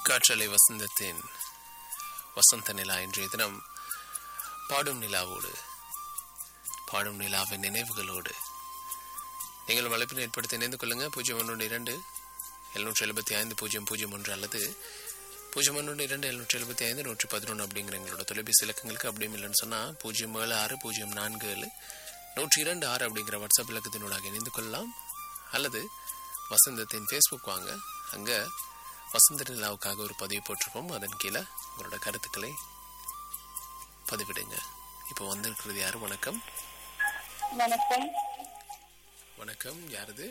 காற்றலை வசந்தத்தின் வசந்த நிலா இன்றைய தினம் பாடும் நிலாவோடு பாடும் நிலாவின் நினைவுகளோடு நீங்கள் வலைப்பினை ஏற்படுத்தி இணைந்து கொள்ளுங்க பூஜ்ஜியம் ஒன்று இரண்டு எழுநூற்றி எழுபத்தி ஐந்து பூஜ்ஜியம் பூஜ்ஜியம் ஒன்று அல்லது பூஜ்ஜியம் ஒன்று இரண்டு எழுநூற்றி எழுபத்தி ஐந்து நூற்றி பதினொன்று அப்படிங்கிற எங்களோட தொலைபேசி இலக்கங்களுக்கு அப்படியும் இல்லைன்னு சொன்னால் பூஜ்ஜியம் ஏழு ஆறு பூஜ்ஜியம் நான்கு ஏழு நூற்றி இரண்டு ஆறு அப்படிங்கிற வாட்ஸ்அப் இலக்கத்தினூடாக இணைந்து கொள்ளலாம் அல்லது வசந்தத்தின் ஃபேஸ்புக் வாங்க அங்கே வசந்த நிலாவுக்காக ஒரு பதிவு போட்டிருப்போம் அதன் கீழே உங்களோட கருத்துக்களை பதிவிடுங்க இப்போ வந்திருக்கிறது யாரு வணக்கம் வணக்கம் வணக்கம் யாரது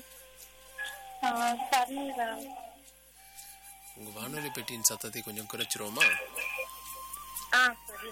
சர்மிதா உங்க வானொலி பெட்டியின் சத்தத்தை கொஞ்சம் குறைச்சிருவோமா ஆ சரி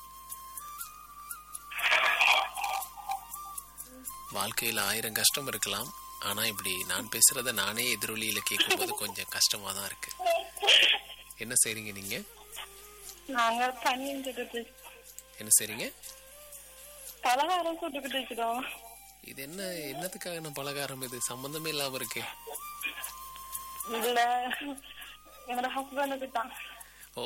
வாழ்க்கையில் ஆயிரம் கஷ்டம் இருக்கலாம் ஆனா இப்படி நான் பேசுறத நானே எதிரொலியில கேட்கும்போது கொஞ்சம் கஷ்டமா தான் இருக்கு என்ன செய்றீங்க நீங்க நாங்க தண்ணி சுட்டுட்டு என்ன செய்றீங்க பலகாரம் சுட்டுக்கிட்டு இருக்கிறோம் இது என்ன என்னத்துக்காக பலகாரம் இது சம்பந்தமே இல்லாம இருக்கே இல்ல என்னோட ஹஸ்பண்டுக்கு தான் ஓ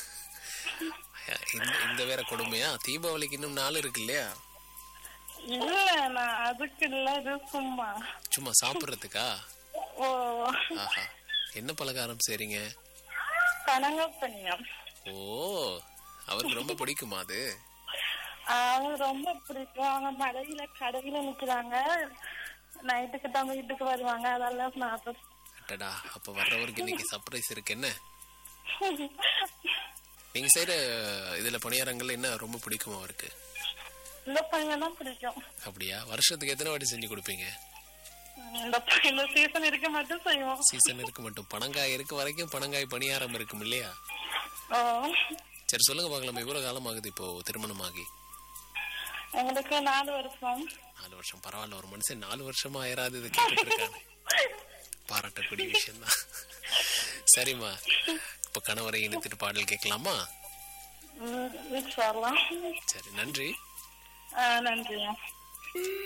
இந்த இந்த வேற கொடுமையா தீபாவளிக்கு இன்னும் நாள் இருக்கு இல்லையா இல்ல நான் அதுக்கு இல்ல இது சும்மா சும்மா சாப்பிட்றதுக்கா ஓ ஆஹா என்ன பலகாரம் செய்றீங்க பனங்கப்பனியம் ஓ அவருக்கு ரொம்ப பிடிக்குமா அது அவங்க ரொம்ப பிடிக்கும் அவங்க மழையில கடையில நிக்கிறாங்க நைட்டுக்கு தான் வீட்டுக்கு வருவாங்க அதெல்லாம் நான் அட்டடா அப்ப வர்றவருக்கு இன்னைக்கு சர்ப்ரைஸ் இருக்கு என்ன நீங்க செய்யற இதுல பணியாரங்கள் என்ன ரொம்ப பிடிக்கும் அவருக்கு இந்த பையன் தான் பிடிக்கும் அப்படியா வருஷத்துக்கு எத்தனை வாட்டி செஞ்சு கொடுப்பீங்க இந்த பையன் இந்த சீசன் இருக்க மட்டும் செய்வோம் சீசன் இருக்கு மட்டும் பனங்காய் இருக்க வரைக்கும் பனங்காய் பணியாரம் இருக்கும் இல்லையா ஓ சரி சொல்லுங்க பார்க்கலாம் இவ்வளவு காலம் ஆகுது இப்போ திருமணமாகி எங்களுக்கு நாலு வருஷம் நாலு வருஷம் பரவாயில்ல ஒரு மனுஷன் நாலு வருஷமா ஆயிராது இது கேட்டுட்டு இருக்காங்க பாராட்டக்கூடிய விஷயம் தான் சரிம்மா இப்ப கணவரை இணைத்துட்டு பாடல் கேட்கலாமா ம், இன்ஷா அல்லாஹ். சரி நன்றி ஆ, நன்றியா